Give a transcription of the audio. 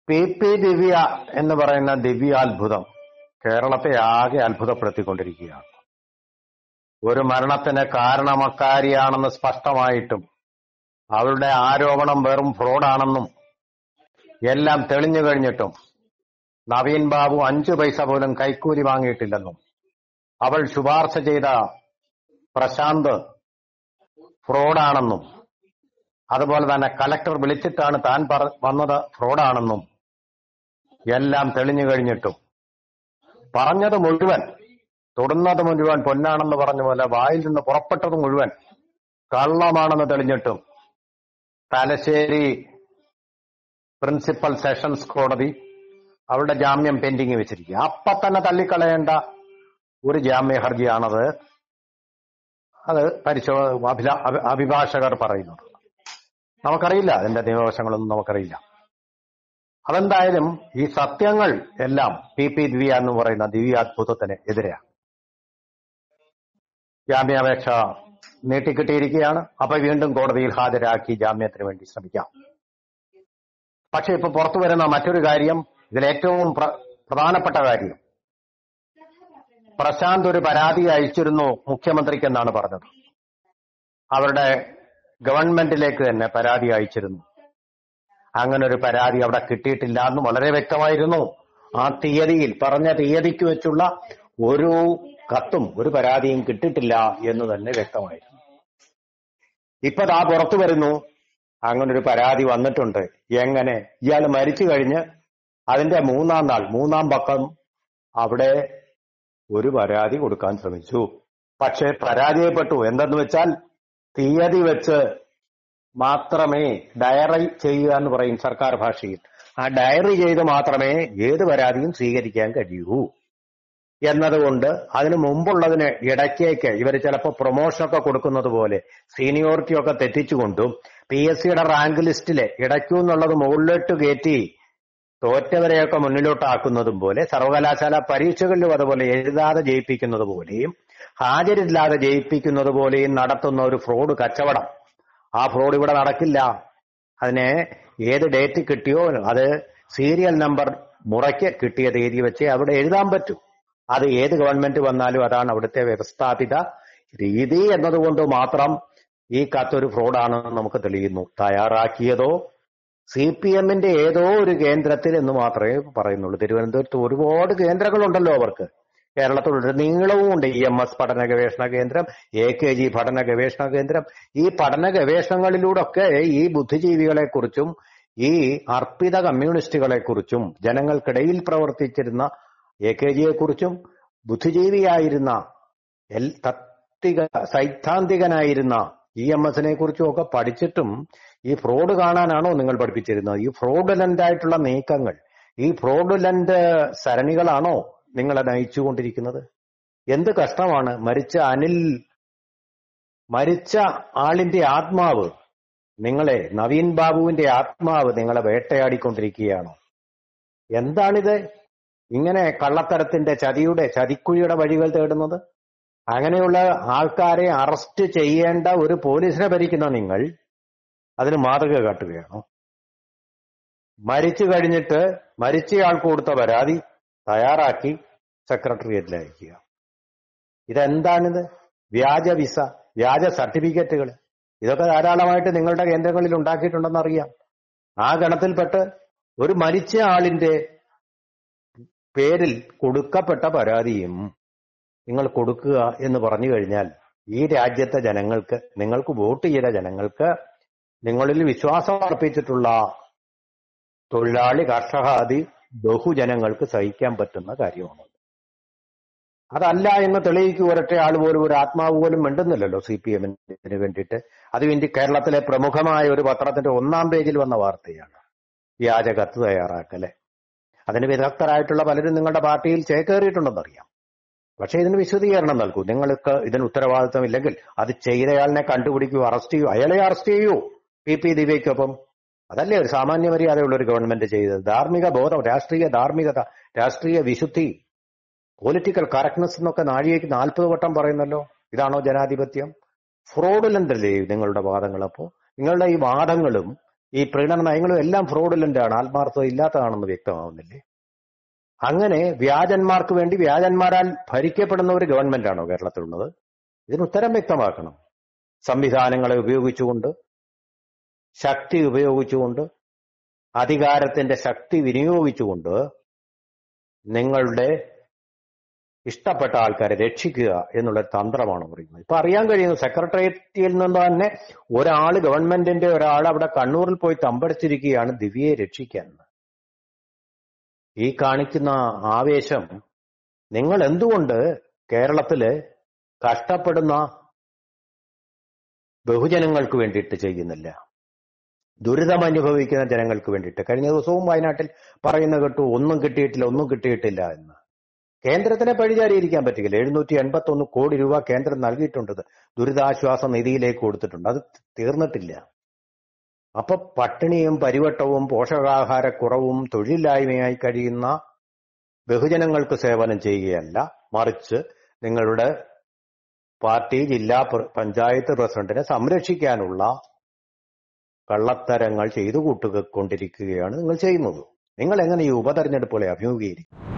P P ദിവ്യ എന്ന് പറയുന്ന ദിവ്യാത്ഭുതം കേരളത്തെ ആകെ അത്ഭുതപ്പെടുത്തിക്കൊണ്ടിരിക്കുകയാണ് ഒരു മരണത്തിന് കാരണമക്കാരിയാണെന്ന് സ്പഷ്ടമായിട്ടും അവളുടെ ആരോപണം വെറും ഫ്രോഡാണെന്നും എല്ലാം തെളിഞ്ഞു കഴിഞ്ഞിട്ടും നവീൻ ബാബു അഞ്ചു പൈസ പോലും കൈക്കൂലി വാങ്ങിയിട്ടില്ലെന്നും അവൾ ശുപാർശ ചെയ്ത പ്രശാന്ത് ഫ്രോഡാണെന്നും അതുപോലെ തന്നെ കലക്ടർ വിളിച്ചിട്ടാണ് താൻ പറ- വന്നത് ഫ്രോഡാണെന്നും എല്ലാം തെളിഞ്ഞു കഴിഞ്ഞിട്ടും പറഞ്ഞത് മുഴുവൻ തൊടുന്നത് മുഴുവൻ പൊന്നാണെന്ന് പറഞ്ഞ പോലെ വായിൽ നിന്ന് പുറപ്പെട്ടത് മുഴുവൻ കള്ളമാണെന്ന് തെളിഞ്ഞിട്ടും തലശ്ശേരി പ്രിൻസിപ്പൽ സെഷൻസ് കോടതി അവരുടെ ജാമ്യം പെൻഡിങ് വെച്ചിരിക്കുക അപ്പൊ തന്നെ തള്ളിക്കളയേണ്ട ഒരു ജാമ്യ ഹർജിയാണത് അത് പരിശോ അഭിലാ- അഭി- അഭിഭാഷകർ പറയുന്നത് നമുക്കറിയില്ല അതിന്റെ നിയമവശങ്ങളൊന്നും നമുക്കറിയില്ല അതെന്തായാലും ഈ സത്യങ്ങൾ എല്ലാം പി പി ദിവ്യ എന്ന് പറയുന്ന ദിവ്യാത്ഭുതത്തിന് എതിരെയാണ് ജാമ്യാപേക്ഷ നീട്ടിക്കിട്ടിയിരിക്കുകയാണ് അപ്പൊ വീണ്ടും കോടതിയിൽ ഹാജരാക്കി ജാമ്യത്തിന് വേണ്ടി ശ്രമിക്കാം പക്ഷെ ഇപ്പൊ പുറത്തു വരുന്ന മറ്റൊരു കാര്യം ഇതിൽ ഏറ്റവും പ്ര- പ്രധാനപ്പെട്ട കാര്യം പ്രശാന്ത് ഒരു പരാതി അയച്ചിരുന്നു മുഖ്യമന്ത്രിക്ക് എന്നാണ് പറഞ്ഞത് അവരുടെ ഗവൺമെന്റിലേക്ക് തന്നെ പരാതി അയച്ചിരുന്നു അങ്ങനെ ഒരു പരാതി അവിടെ കിട്ടിയിട്ടില്ല എന്ന് വളരെ വ്യക്തമായിരുന്നു ആ തീയതിയിൽ പറഞ്ഞ തീയതിക്ക് വെച്ചുള്ള ഒരു കത്തും ഒരു പരാതിയും കിട്ടിയിട്ടില്ല എന്ന് തന്നെ വ്യക്തമായിരുന്നു ഇപ്പൊ ദാ പുറത്തു വരുന്നു അങ്ങനെ ഒരു പരാതി വന്നിട്ടുണ്ട് എങ്ങനെ ഇയാൾ മരിച്ചു കഴിഞ്ഞ് അതിന്റെ മൂന്നാം നാൾ മൂന്നാം പക്കം അവിടെ ഒരു പരാതി കൊടുക്കാൻ ശ്രമിച്ചു പക്ഷെ പരാജയപ്പെട്ടു എന്തെന്ന് വെച്ചാൽ തീയതി വെച്ച് മാത്രമേ ഡയറി ചെയ്യുക എന്ന് പറയും സർക്കാർ ഭാഷയിൽ ആ ഡയറി ചെയ്ത് മാത്രമേ ഏത് പരാതിയും സ്വീകരിക്കാൻ കഴിയൂ എന്നതുകൊണ്ട് അതിനു മുമ്പുള്ളതിന് ഇടയ്ക്കേക്ക് ഇവർ ചിലപ്പോൾ പ്രൊമോഷനൊക്കെ കൊടുക്കുന്നത് പോലെ സീനിയോറിറ്റി ഒക്കെ തെറ്റിച്ചുകൊണ്ടും പി എസ് സിയുടെ റാങ്ക് ലിസ്റ്റിലെ ഇടയ്ക്കു എന്നുള്ളത് മുകളിലോട്ട് കയറ്റി തോറ്റവരെയൊക്കെ മുന്നിലോട്ടാക്കുന്നതും പോലെ സർവകലാശാല പരീക്ഷകളിലും അതുപോലെ എഴുതാതെ ജയിപ്പിക്കുന്നത് പോലെയും ഹാജരില്ലാതെ ജയിപ്പിക്കുന്നത് പോലെയും നടത്തുന്ന ഒരു ഫ്രോഡ് കച്ചവടം ആ ഫ്രോഡ് ഇവിടെ നടക്കില്ല അതിനെ ഏത് ഡേറ്റ് കിട്ടിയോ അത് സീരിയൽ നമ്പർ മുറയ്ക്ക് കിട്ടിയ തീയതി വെച്ച് അവിടെ എഴുതാൻ പറ്റൂ അത് ഏത് ഗവൺമെന്റ് വന്നാലും അതാണ് അവിടുത്തെ വ്യവസ്ഥാപിത രീതി എന്നതുകൊണ്ട് മാത്രം ഈ കത്തൊരു ഫ്രോഡാണെന്ന് നമുക്ക് തെളിയുന്നു തയ്യാറാക്കിയതോ സി പി എമ്മിന്റെ ഏതോ ഒരു കേന്ദ്രത്തിൽ എന്ന് മാത്രമേ പറയുന്നുള്ളൂ തിരുവനന്തപുരത്ത് ഒരുപാട് കേന്ദ്രങ്ങളുണ്ടല്ലോ അവർക്ക് കേരളത്തിലൊരു നീളവും ഉണ്ട് ഇ എം എസ് പഠന ഗവേഷണ കേന്ദ്രം എ കെ ജി പഠന ഗവേഷണ കേന്ദ്രം ഈ പഠന ഗവേഷണങ്ങളിലൂടെയൊക്കെ ഈ ബുദ്ധിജീവികളെ കുറിച്ചും ഈ അർപ്പിത കമ്മ്യൂണിസ്റ്റുകളെ കുറിച്ചും ജനങ്ങൾക്കിടയിൽ പ്രവർത്തിച്ചിരുന്ന എ കെ ജിയെ കുറിച്ചും ബുദ്ധിജീവിയായിരുന്ന എൽ തത്വിക സൈദ്ധാന്തികനായിരുന്ന ഇ എം എസിനെ കുറിച്ചും ഒക്കെ പഠിച്ചിട്ടും ഈ ഫ്രോഡ് കാണാനാണോ നിങ്ങൾ പഠിപ്പിച്ചിരുന്നത് ഈ ഫ്രോഡുലന്റ് ആയിട്ടുള്ള നീക്കങ്ങൾ ഈ ഫ്രോഡുലന്റ് സരണികളാണോ നിങ്ങളെ നയിച്ചുകൊണ്ടിരിക്കുന്നത് എന്ത് കഷ്ടമാണ് മരിച്ച അനിൽ മരിച്ച ആളിന്റെ ആത്മാവ് നിങ്ങളെ നവീൻ ബാബുവിന്റെ ആത്മാവ് നിങ്ങളെ വേട്ടയാടിക്കൊണ്ടിരിക്കുകയാണോ എന്താണിത് ഇങ്ങനെ കള്ളത്തരത്തിന്റെ ചതിയുടെ ചതിക്കുഴിയുടെ വഴികൾ തേടുന്നത് അങ്ങനെയുള്ള ആൾക്കാരെ അറസ്റ്റ് ചെയ്യേണ്ട ഒരു പോലീസിനെ ഭരിക്കുന്ന നിങ്ങൾ അതിന് മാതൃക കാട്ടുകയാണോ മരിച്ചു കഴിഞ്ഞിട്ട് മരിച്ചയാൾക്ക് കൊടുത്ത പരാതി തയ്യാറാക്കി സെക്രട്ടേറിയറ്റിൽ അയക്കുക ഇതെന്താണിത് വ്യാജ വിസ വ്യാജ സർട്ടിഫിക്കറ്റുകൾ ഇതൊക്കെ ധാരാളമായിട്ട് നിങ്ങളുടെ കേന്ദ്രങ്ങളിൽ ഉണ്ടാക്കിയിട്ടുണ്ടെന്ന് അറിയാം ആ ഗണത്തിൽപ്പെട്ട് ഒരു മരിച്ച ആളിന്റെ പേരിൽ കൊടുക്കപ്പെട്ട പരാതിയും നിങ്ങൾ കൊടുക്കുക എന്ന് പറഞ്ഞു കഴിഞ്ഞാൽ ഈ രാജ്യത്തെ ജനങ്ങൾക്ക് നിങ്ങൾക്ക് വോട്ട് ചെയ്ത ജനങ്ങൾക്ക് നിങ്ങളിൽ വിശ്വാസം അർപ്പിച്ചിട്ടുള്ള തൊഴിലാളി കർഷകാദി ബഹുജനങ്ങൾക്ക് സഹിക്കാൻ പറ്റുന്ന കാര്യമാണ് അതല്ല എന്ന് തെളിയിക്കൂ ഒരൊറ്റ ആൾ പോലും ഒരു ആത്മാവ് പോലും മിണ്ടുന്നില്ലല്ലോ സി പി എമ്മിന് വേണ്ടിയിട്ട് അത് വേണ്ടി കേരളത്തിലെ പ്രമുഖമായ ഒരു പത്രത്തിന്റെ ഒന്നാം പേജിൽ വന്ന വാർത്തയാണ് വ്യാജ കത്ത് തയ്യാറാക്കല് അതിന് വിദഗ്ധരായിട്ടുള്ള പലരും നിങ്ങളുടെ പാർട്ടിയിൽ ചേക്കേറിയിട്ടുണ്ടെന്നറിയാം പക്ഷേ ഇതിന് വിശദീകരണം നൽകൂ നിങ്ങൾക്ക് ഇതിന് ഉത്തരവാദിത്വം ഇല്ലെങ്കിൽ അത് ചെയ്തയാളിനെ കണ്ടുപിടിക്കൂ അറസ്റ്റ് ചെയ്യൂ അയാളെ അറസ്റ്റ് ചെയ്യൂ പി പി ദിവ്യക്കൊപ്പം അതല്ലേ ഒരു സാമാന്യ മര്യാദയുള്ള ഒരു ഗവൺമെന്റ് ചെയ്തത് ധാർമ്മിക ബോധം രാഷ്ട്രീയ ധാർമ്മികത രാഷ്ട്രീയ വിശുദ്ധി പൊളിറ്റിക്കൽ കറക്റ്റ്നെസ് എന്നൊക്കെ നാഴികയ്ക്ക് നാൽപ്പത് വട്ടം പറയുന്നല്ലോ ഇതാണോ ജനാധിപത്യം ഫ്രോഡുലന്റ് അല്ലേ നിങ്ങളുടെ വാദങ്ങൾ അപ്പോ നിങ്ങളുടെ ഈ വാദങ്ങളും ഈ പ്രീണന നയങ്ങളും എല്ലാം ഫ്രോഡുലന്റ് ആണ് ആത്മാർത്ഥത ഇല്ലാത്തതാണെന്ന് വ്യക്തമാവുന്നില്ലേ അങ്ങനെ വ്യാജന്മാർക്ക് വേണ്ടി വ്യാജന്മാരാൽ ഭരിക്കപ്പെടുന്ന ഒരു ഗവൺമെന്റ് ആണോ കേരളത്തിലുള്ളത് ഇതിന് ഉത്തരം വ്യക്തമാക്കണം സംവിധാനങ്ങളെ ഉപയോഗിച്ചുകൊണ്ട് ശക്തി ഉപയോഗിച്ചുകൊണ്ട് അധികാരത്തിന്റെ ശക്തി വിനിയോഗിച്ചുകൊണ്ട് നിങ്ങളുടെ ഇഷ്ടപ്പെട്ട ആൾക്കാരെ രക്ഷിക്കുക എന്നുള്ള ഒരു തന്ത്രമാണ് പറയുന്നത് ഇപ്പൊ അറിയാൻ കഴിയുന്നു സെക്രട്ടേറിയറ്റിൽ നിന്ന് തന്നെ ഒരാൾ ഗവൺമെന്റിന്റെ ഒരാൾ അവിടെ കണ്ണൂരിൽ പോയി തമ്പടിച്ചിരിക്കുകയാണ് ദിവ്യയെ രക്ഷിക്കാൻ ഈ കാണിക്കുന്ന ആവേശം നിങ്ങൾ എന്തുകൊണ്ട് കേരളത്തില് കഷ്ടപ്പെടുന്ന ബഹുജനങ്ങൾക്ക് വേണ്ടിയിട്ട് ചെയ്യുന്നില്ല ദുരിതം അനുഭവിക്കുന്ന ജനങ്ങൾക്ക് വേണ്ടിയിട്ട് കഴിഞ്ഞ ദിവസവും വയനാട്ടിൽ പറയുന്ന കേട്ടു ഒന്നും കിട്ടിയിട്ടില്ല ഒന്നും കിട്ടിയിട്ടില്ല എന്ന് കേന്ദ്രത്തിനെ പഴിചാരിയിരിക്കാൻ പറ്റില്ല എഴുന്നൂറ്റി എൺപത്തി ഒന്ന് കോടി രൂപ കേന്ദ്രം നൽകിയിട്ടുണ്ട് ദുരിതാശ്വാസ നിധിയിലേക്ക് കൊടുത്തിട്ടുണ്ട് അത് തീർന്നിട്ടില്ല അപ്പൊ പട്ടിണിയും പരിവട്ടവും പോഷകാഹാരക്കുറവും തൊഴിലില്ലായ്മയായി കഴിയുന്ന ബഹുജനങ്ങൾക്ക് സേവനം ചെയ്യുകയല്ല മറിച്ച് നിങ്ങളുടെ പാർട്ടി ജില്ലാ പ്ര- പഞ്ചായത്ത് പ്രസിഡന്റിനെ സംരക്ഷിക്കാനുള്ള കള്ളത്തരങ്ങൾ ചെയ്തു കൂട്ടുകൊണ്ടിരിക്കുകയാണ് നിങ്ങൾ ചെയ്യുന്നത് നിങ്ങൾ എങ്ങനെ ഈ ഉപതെരഞ്ഞെടുപ്പുകളെ അഭിമുഖീകരിക്കും